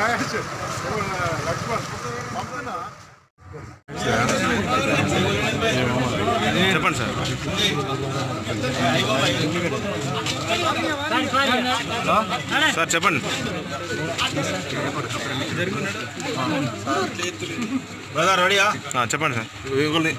చెప్పండి sir sir చెప్పండి brother రెడీయా ఆ, చెప్పండి సార్ ఇవ్వండి.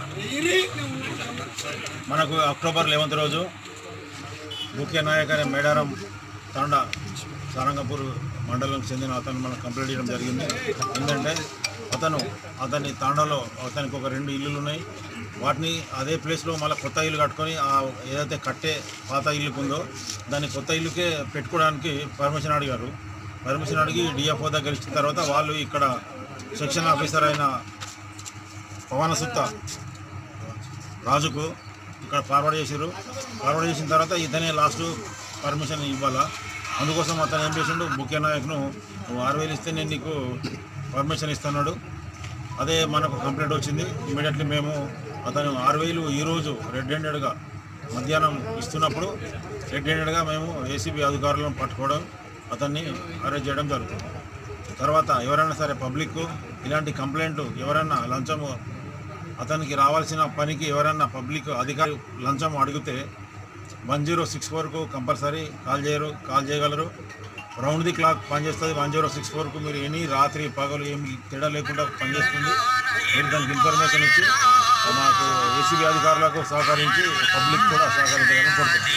మనకు అక్టోబర్ లెవెంత్ రోజు ముఖ్య నాయక మేడారం తాండా సారంగపూర్ మండలం చెందిన అతను మనం కంప్లీట్ చేయడం జరిగింది ఏంటంటే అతను అతని తాండాలో అతనికి ఒక రెండు ఇల్లులు ఉన్నాయి వాటిని అదే ప్లేస్లో మళ్ళీ కొత్త ఇల్లు కట్టుకొని ఆ ఏదైతే కట్టే పాత ఇల్లుకు ఉందో దాన్ని కొత్త ఇల్లుకే పెట్టుకోవడానికి పర్మిషన్ అడిగారు పర్మిషన్ అడిగి డిఎఫ్ఓ దగ్గర ఇచ్చిన తర్వాత వాళ్ళు ఇక్కడ సెక్షన్ ఆఫీసర్ అయిన పవన సుత్త రాజుకు ఇక్కడ ఫార్వర్డ్ చేసారు ఫార్వర్డ్ చేసిన తర్వాత ఇతనే లాస్ట్ పర్మిషన్ ఇవ్వాలా అందుకోసం అతను ఏం చేసిండు ముఖ్య నాయకును నువ్వు ఆరు వేలు ఇస్తే నేను నీకు పర్మిషన్ ఇస్తున్నాడు అదే మనకు కంప్లైంట్ వచ్చింది ఇమీడియట్లీ మేము అతను ఆరు వేలు ఈరోజు రెడ్ హ్యాండెడ్గా మధ్యాహ్నం ఇస్తున్నప్పుడు రెడ్ హ్యాండెడ్గా మేము ఏసీబీ అధికారులను పట్టుకోవడం అతన్ని అరెస్ట్ చేయడం జరుగుతుంది తర్వాత ఎవరైనా సరే పబ్లిక్ ఇలాంటి కంప్లైంట్ ఎవరైనా లంచము అతనికి రావాల్సిన పనికి ఎవరైనా పబ్లిక్ అధికారి లంచం అడిగితే వన్ జీరో సిక్స్ ఫోర్కు కంపల్సరీ కాల్ చేయరు కాల్ చేయగలరు రౌండ్ ది క్లాక్ పనిచేస్తుంది వన్ జీరో సిక్స్ ఫోర్కు మీరు ఎనీ రాత్రి పగలు ఏమి తేడా లేకుండా పనిచేస్తుంది మీరు దానికి ఇన్ఫర్మేషన్ ఇచ్చి మాకు ఏసీబీ అధికారులకు సహకరించి పబ్లిక్ కూడా సహకరించాలని కోరుతున్నాం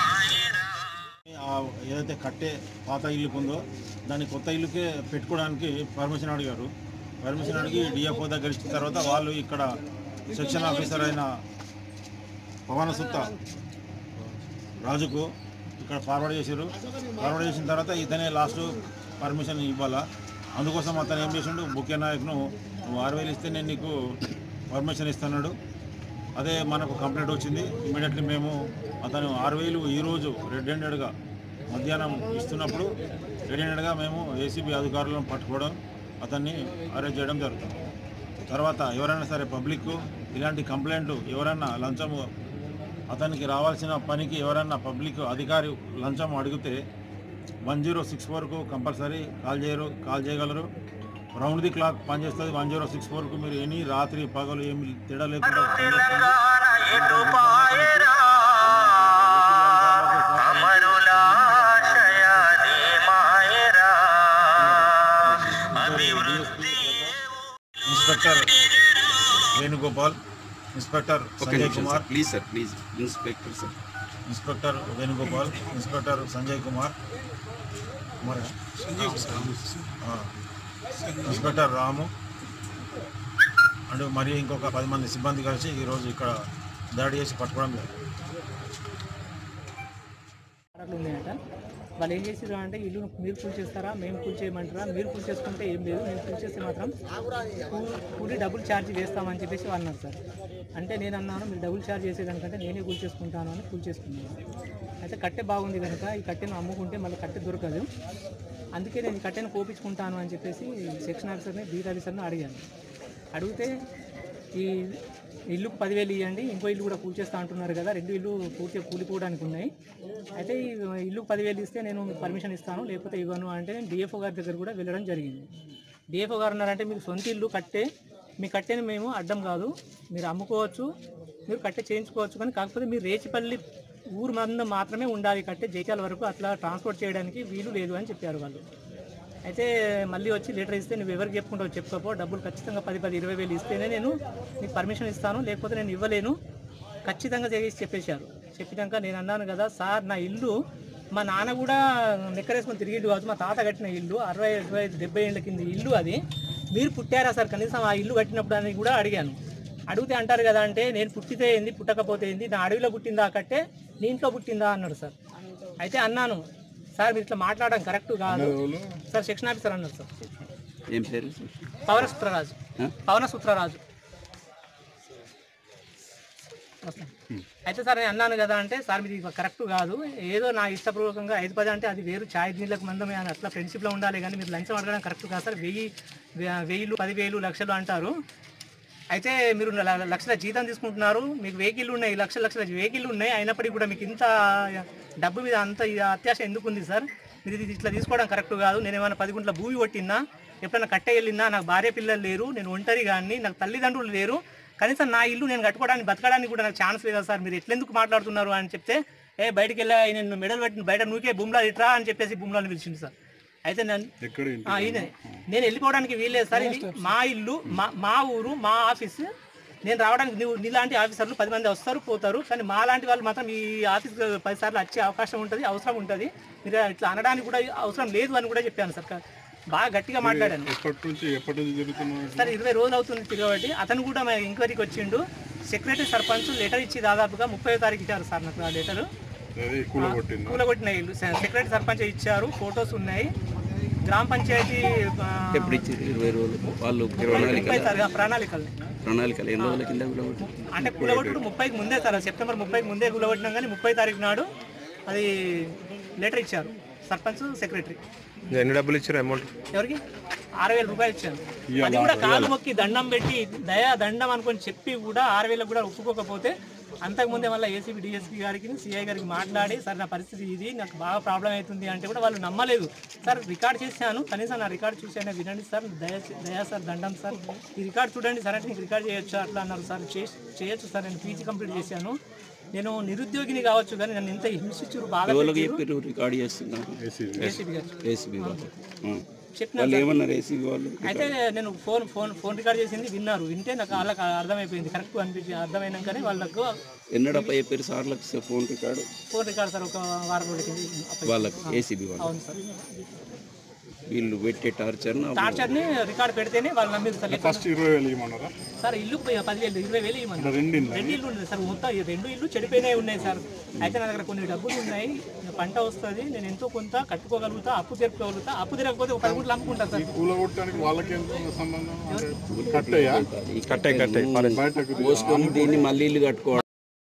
ఆ ఏదైతే కట్టే పాత ఇల్లుకు ఉందో దాన్ని కొత్త ఇల్లుకే పెట్టుకోవడానికి పర్మిషన్ అడిగారు పర్మిషన్ అడిగి డిఎఫ్ఓ దగ్గర ఇచ్చిన తర్వాత వాళ్ళు ఇక్కడ సెక్షన్ ఆఫీసర్ అయిన పవన సుత్త రాజుకు ఇక్కడ ఫార్వర్డ్ చేశారు ఫార్వర్డ్ చేసిన తర్వాత ఇతనే లాస్ట్ పర్మిషన్ ఇవ్వాలా అందుకోసం అతను ఏం చేసిండు ముఖ్య నాయకును నువ్వు ఆరు వేలు ఇస్తే నేను నీకు పర్మిషన్ ఇస్తున్నాడు అదే మనకు కంప్లైంట్ వచ్చింది ఇమీడియట్లీ మేము అతను ఆరు వేలు ఈరోజు రెడ్ హ్యాండెడ్గా మధ్యాహ్నం ఇస్తున్నప్పుడు రెడ్ హ్యాండెడ్గా మేము ఏసీబీ అధికారులను పట్టుకోవడం అతన్ని అరెస్ట్ చేయడం జరుగుతుంది తర్వాత ఎవరైనా సరే పబ్లిక్ ఇలాంటి కంప్లైంట్ ఎవరైనా లంచము అతనికి రావాల్సిన పనికి ఎవరైనా పబ్లిక్ అధికారి లంచం అడిగితే వన్ జీరో సిక్స్ ఫోర్కు కంపల్సరీ కాల్ చేయరు కాల్ చేయగలరు రౌండ్ ది క్లాక్ పనిచేస్తుంది వన్ జీరో సిక్స్ ఫోర్కు మీరు ఎనీ రాత్రి పగలు ఏమి తేడా లేకుండా పనిచేస్తుంది inspector Venugopal inspector Sanjay Kumar please sir please inspector sir inspector Venugopal inspector Sanjay Kumar Kumar inspector Ramu and మరి ఇంకొక పది మంది సిబ్బంది కలిసి ఈరోజు ఇక్కడ దాడి చేసి పట్టుకోవడం జరిగింది అట్లా ఉన్నాయట వాళ్ళు ఏం చేసారు అంటే ఇల్లు మీరు కూల్ చేస్తారా మేము కూల్ చేయమంటారా మీరు కూల్ చేసుకుంటే ఏం లేదు మేము కూల్ చేస్తే మాత్రం కూ- కూలి డబుల్ ఛార్జ్ వేస్తామని చెప్పేసి వాళ్ళు అన్నారు సార్ అంటే నేను అన్నాను మీరు డబుల్ ఛార్జ్ చేసేదానికంటే నేనే కూల్ చేసుకుంటాను అని కూల్ చేసుకున్నాను అయితే కట్టె బాగుంది కనుక ఈ కట్టెను అమ్ముకుంటే మళ్ళీ కట్టె దొరకదు అందుకే నేను ఈ కట్టెను కోపించుకుంటాను అని చెప్పేసి సెక్షన్ ఆఫీసర్ని బీట్ ఆఫీసర్ని అడిగాను అడిగితే ఈ ఇల్లుకు పదివేలు ఇవ్వండి ఇంకో ఇల్లు కూడా కూల్చేస్తా అంటున్నారు కదా రెండు ఇల్లు పూర్తిగా కూలిపోవడానికి ఉన్నాయి అయితే ఈ ఇల్లు పదివేలు ఇస్తే నేను మీకు పర్మిషన్ ఇస్తాను లేకపోతే ఇవ్వను అంటే నేను డిఎఫ్ఓ గారి దగ్గర కూడా వెళ్ళడం జరిగింది డిఎఫ్ఓ గారు ఉన్నారంటే మీకు సొంత ఇల్లు కట్టే మీ కట్టెని మేము అడ్డం కాదు మీరు అమ్ముకోవచ్చు మీరు కట్టె చేయించుకోవచ్చు కానీ కాకపోతే మీరు రేచిపల్లి ఊరు మంద మాత్రమే ఉండాలి కట్టే జైత్యాల వరకు అట్లా ట్రాన్స్పోర్ట్ చేయడానికి వీలు లేదు అని చెప్పారు వాళ్ళు అయితే మళ్ళీ వచ్చి లెటర్ ఇస్తే నువ్వు ఎవరికి చెప్పుకుంటావు చెప్పుకోపో డబ్బులు ఖచ్చితంగా పది పది ఇరవై వేలు ఇస్తేనే నేను నీకు పర్మిషన్ ఇస్తాను లేకపోతే నేను ఇవ్వలేను ఖచ్చితంగా చేసి చెప్పేశారు చెప్పినాక నేను అన్నాను కదా సార్ నా ఇల్లు మా నాన్న కూడా నెక్కరేసుకొని తిరిగిండు కావచ్చు మా తాత కట్టిన ఇల్లు అరవై అరవై ఐదు డెబ్బై ఏళ్ళ కింద ఇల్లు అది మీరు పుట్టారా సార్ కనీసం ఆ ఇల్లు కట్టినప్పుడు అని కూడా అడిగాను అడిగితే అంటారు కదా అంటే నేను పుట్టితే ఏంది పుట్టకపోతే ఏంది నా అడవిలో పుట్టిందా కట్టే నీ ఇంట్లో పుట్టిందా అన్నాడు సార్ అయితే అన్నాను సార్ మీరు ఇట్లా మాట్లాడడం కరెక్ట్ కాదు సార్ సెక్షన్ ఆఫీసర్ అన్నారు సార్ ఏం పేరు పవన సూత్రరాజు పవన సూత్రరాజు వస్తాను. అయితే సార్ నేను అన్నాను కదా అంటే సార్ మీది కరెక్ట్ కాదు ఏదో నా ఇష్టపూర్వకంగా ఐదు పది అంటే అది వేరు ఛాయ్ నీళ్ళకు మందమే అని అట్లా ఫ్రెండ్షిప్లో ఉండాలి కానీ మీరు లంచం అడగడం కరెక్ట్ కాదు సార్ వెయ్యి వే- వెయ్యిలు పదివేలు లక్షలు అంటారు అయితే మీరు ల- లక్షల జీతం తీసుకుంటున్నారు మీకు వెహికల్ ఉన్నాయి లక్షల లక్షల వెహికల్ ఉన్నాయి అయినప్పటికీ కూడా మీకు ఇంత డబ్బు మీద అంత ఇది అత్యాశ ఎందుకు ఉంది సార్ మీరు ఇది ఇట్లా తీసుకోవడం కరెక్ట్ కాదు నేను ఏమైనా పది గుంట్ల భూమి కొట్టినా ఎప్పుడైనా కట్ట వెళ్ళినా నాకు భార్య పిల్లలు లేరు నేను ఒంటరి కానీ నాకు తల్లిదండ్రులు లేరు కనీసం నా ఇల్లు నేను కట్టుకోవడానికి బతకడానికి కూడా నాకు ఛాన్స్ లేదా సార్ మీరు ఎట్లెందుకు మాట్లాడుతున్నారు అని చెప్తే ఏ బయటికి వెళ్ళా నేను మెడల్ పెట్టిన బయట నువ్వుకే భూమిలో ఇట్రా అని చెప్పేసి భూమిలో పిలిచింది సార్ అయితే నేను ఆ, ఈయనే నేను వెళ్ళిపోవడానికి వీల్లేదు సార్ ఇది మా ఇల్లు మా మా ఊరు మా ఆఫీస్ నేను రావడానికి నువ్వు నీలాంటి ఆఫీసర్లు పది మంది వస్తారు పోతారు కానీ మా లాంటి వాళ్ళు మాత్రం ఈ ఆఫీస్ పది సార్లు వచ్చే అవకాశం ఉంటుంది అవసరం ఉంటుంది మీరు ఇట్లా అనడానికి కూడా అవసరం లేదు అని కూడా చెప్పాను సార్ బాగా గట్టిగా మాట్లాడాను ఎప్పటి నుంచి ఎప్పటి నుంచి జరుగుతున్నారు సార్ ఇరవై రోజులు అవుతుంది తిరగబట్టి అతను కూడా మా ఎంక్వైరీకి వచ్చిండు సెక్రటరీ సర్పంచ్ లెటర్ ఇచ్చి దాదాపుగా ముప్పై తారీఖు ఇచ్చారు సార్ నాకు ఆ లెటర్ అదే కూల కొట్టిందా కూలగొట్టిన ఇల్లు సెక్రటరీ సర్పంచ్ ఇచ్చారు ఫొటోస్ ఉన్నాయి గ్రామ పంచాయతీ ఆ, ఎప్పుడు ఇచ్చారు ఇరవై రోజులు వాళ్ళు ముప్పై ప్రణాళికల సార్ ఆ ప్రణాళికల్ని ప్రణాళికలు ఎన్ని రోజుల కింద కూడా ఒకటి అంటే కూలగొట్టుడు ముప్పైకి ముందే సార్ సెప్టెంబర్ ముప్పైకి ముందే కూలగొట్టినాం కానీ ముప్పై తారీఖు నాడు అది లెటర్ ఇచ్చారు సర్పంచ్ సెక్రటరీ ఎన్ని డబ్బులు ఇచ్చారు అమౌంట్ ఎవరికి ఆరు వేల రూపాయలు ఇచ్చాను అది కూడా కాలు మొక్కి దండం పెట్టి దయా దండం అనుకొని చెప్పి కూడా ఆరు వేలకు కూడా ఒప్పుకోకపోతే అంతకుముందే మళ్ళీ ఏసీబీ డిఎస్పీ గారికి సిఐ గారికి మాట్లాడి సార్ నా పరిస్థితి ఇది నాకు బాగా ప్రాబ్లం అవుతుంది అంటే కూడా వాళ్ళు నమ్మలేదు సార్ రికార్డ్ చేశాను కనీసం నా రికార్డ్ చూసాను వినండి సార్ దయా దయా సార్ దండం సార్ ఈ రికార్డ్ చూడండి సార్ అంటే నీకు రికార్డ్ చేయొచ్చు అట్లా అన్నారు సార్ చేసి- చేయొచ్చు సార్ నేను పీజీ కంప్లీట్ చేశాను నేను నిరుద్యోగిని కావచ్చు కానీ నన్ను ఎంత హింసించారు బాగా ఎవరికి చెప్పారు రికార్డ్ చేస్తున్నారు ఏసీబీ గారు ఏసీబీ వాళ్ళు ఆ. చెప్పిన వాళ్ళు ఏమన్నారు ఏసీబీ వాళ్ళు అయితే నేను ఫోన్ ఫోన్ ఫోన్ రికార్డ్ చేసింది విన్నారు వింటే నాకు వాళ్ళకి అర్థమైపోయింది కరెక్ట్ అనిపించి అర్థమైనాకనే వాళ్ళకు ఎన్నడప్ప చెప్పారు సార్లకు phone record phone record sir ఒక వారం రోజుల కింద అప్పగించారు. వాళ్ళకి ఏసీబీ వాళ్ళు అవును సార్ వీళ్ళు పెట్టే టార్చర్ టార్చర్ని రికార్డ్ పెడితేనే వాళ్ళు నమ్మింది సార్ ఫస్ట్ ఇరవై వేలు ఇవ్వమన్నారా సార్ ఇల్లు పోయి పదివేలు ఇరవై వేలు ఇవ్వమని రెండు ఇల్లు రెండు ఇల్లు ఉన్నాయి సార్ మొత్తం ఈ రెండు ఇల్లు చెడిపోయినాయి ఉన్నాయి సార్ అయితే నా దగ్గర కొన్ని డబ్బులు ఉన్నాయి పంట వస్తుంది నేను ఎంతో కొంత కట్టుకోగలుగుతా అప్పు తీర్పుకోగలుగుతా అప్పు తీరకపోతే ఒక పది గుంటలు అమ్ముకుంటా సార్ కూల కొట్టడానికి వాళ్ళకి ఎంత సంబంధం అంటే కట్టయ్యా కట్టే కట్టే బయటకు పోసుకొని దీన్ని మళ్ళీ ఇల్లు కట్టుకోవడం